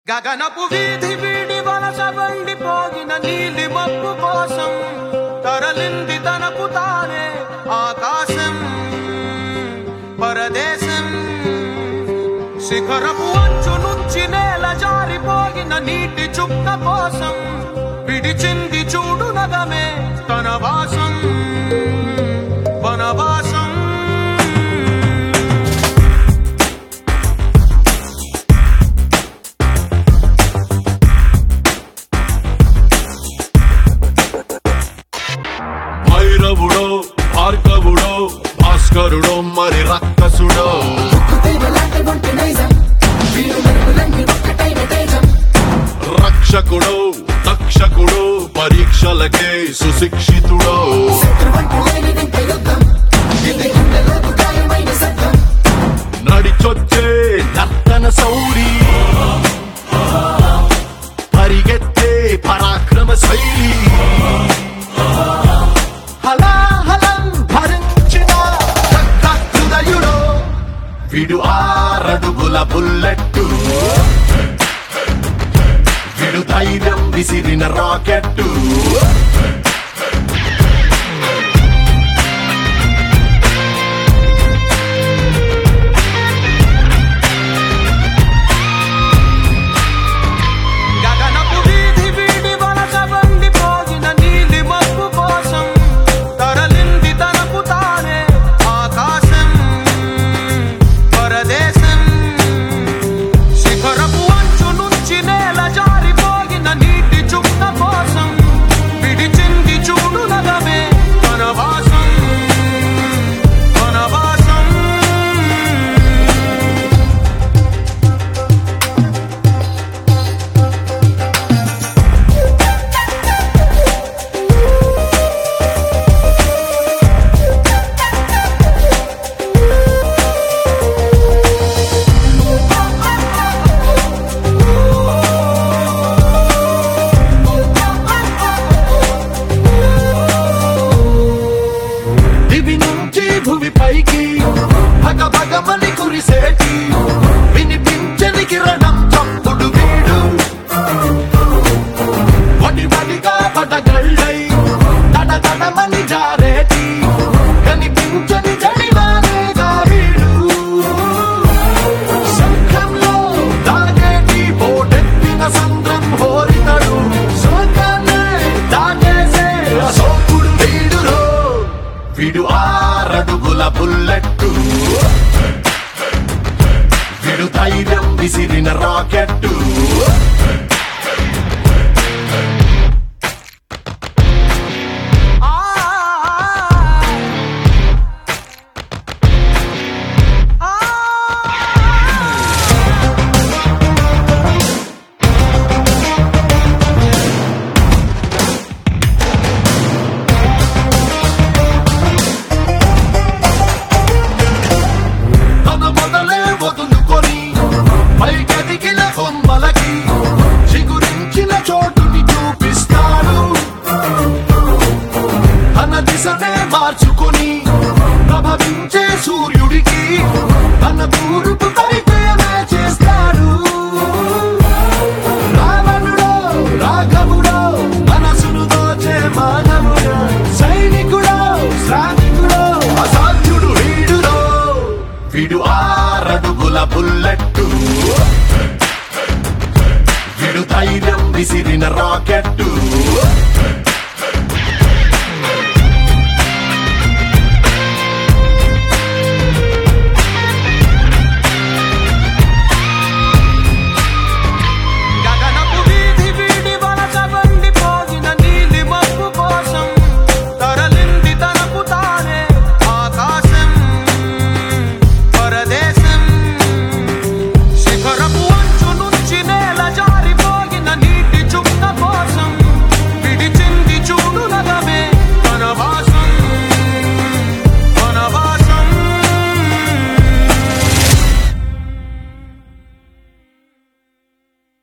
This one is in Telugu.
గగనపు వీధి వీడి వలస వండిపోగిన నీలి మబ్బు కోసం తరలింది తనకు తానే ఆకాశం పరదేశం శిఖరపు అంచు నుంచి నేల జారిపోగిన నీటి చుక్క కోసం విడిచింది చూడు నగమే తన వాసం వనవాసం భైరవుడో భార్గవుడో భాస్కరుడో మరి రక్కసుడో రక్షకుడో తక్షకుడో పరీక్షలకే సుశిక్షితుడో నడిచొచ్చే నర్తన సౌరి పరిగెత్తే పరాక్రమ శైలి హలాహలం భరించిన రక్త హృదయుడు విడు ఆరడుగుల బుల్లెట్టు విడు ధైర్యం విసిరిన రాకెట్టు గగనపు వీధి వీడి వలస వండిపోగిన నీలి మబ్బు కోసం తరలింది తనకు తానే ఆకాశం పరదేశం శిఖరపు అంచు నుంచి నేల జారిపోగిన నీటి చుక్క కోసం విడిచింది చూడు నగమే వనవాసం వనవాసం దివి నుంచి భువి పైకి భగ భగమని కురిసేటి వినిపించని కిరణం చప్పుడు వీడు వడి వడిగా పడగళ్ళై తడ తడమని జారేటి కనిపించని జడివానేగా వీడు శంఖంలో దాగేటి పోటెత్తిన సంద్రం హోరితడు శోకాన్నే దాటేసే అశోకుడు వీడురో విడు ఆరడుగుల బుల్లెట్టు విడు ధైర్యం విసిరిన రాకెట్టు తన మొదలే వదులుకొని పైకెదిగిన కొమ్మలకి చిగురించిన చోటుని చూపిస్తాడు తన దిశనే మార్చుకొని ప్రభవించే సూర్యుడికి తన తూర్పు పరిచయమే చేస్తాడు రావణుడో రాఘవుడో మనసును దోచే మానవుడో సైనికుడో శ్రామికుడో అసాధ్యుడు వీడురో విడు ఆరడుగుల బుల్లెట్టు విడు ధైర్యం విసిరిన రాకెట్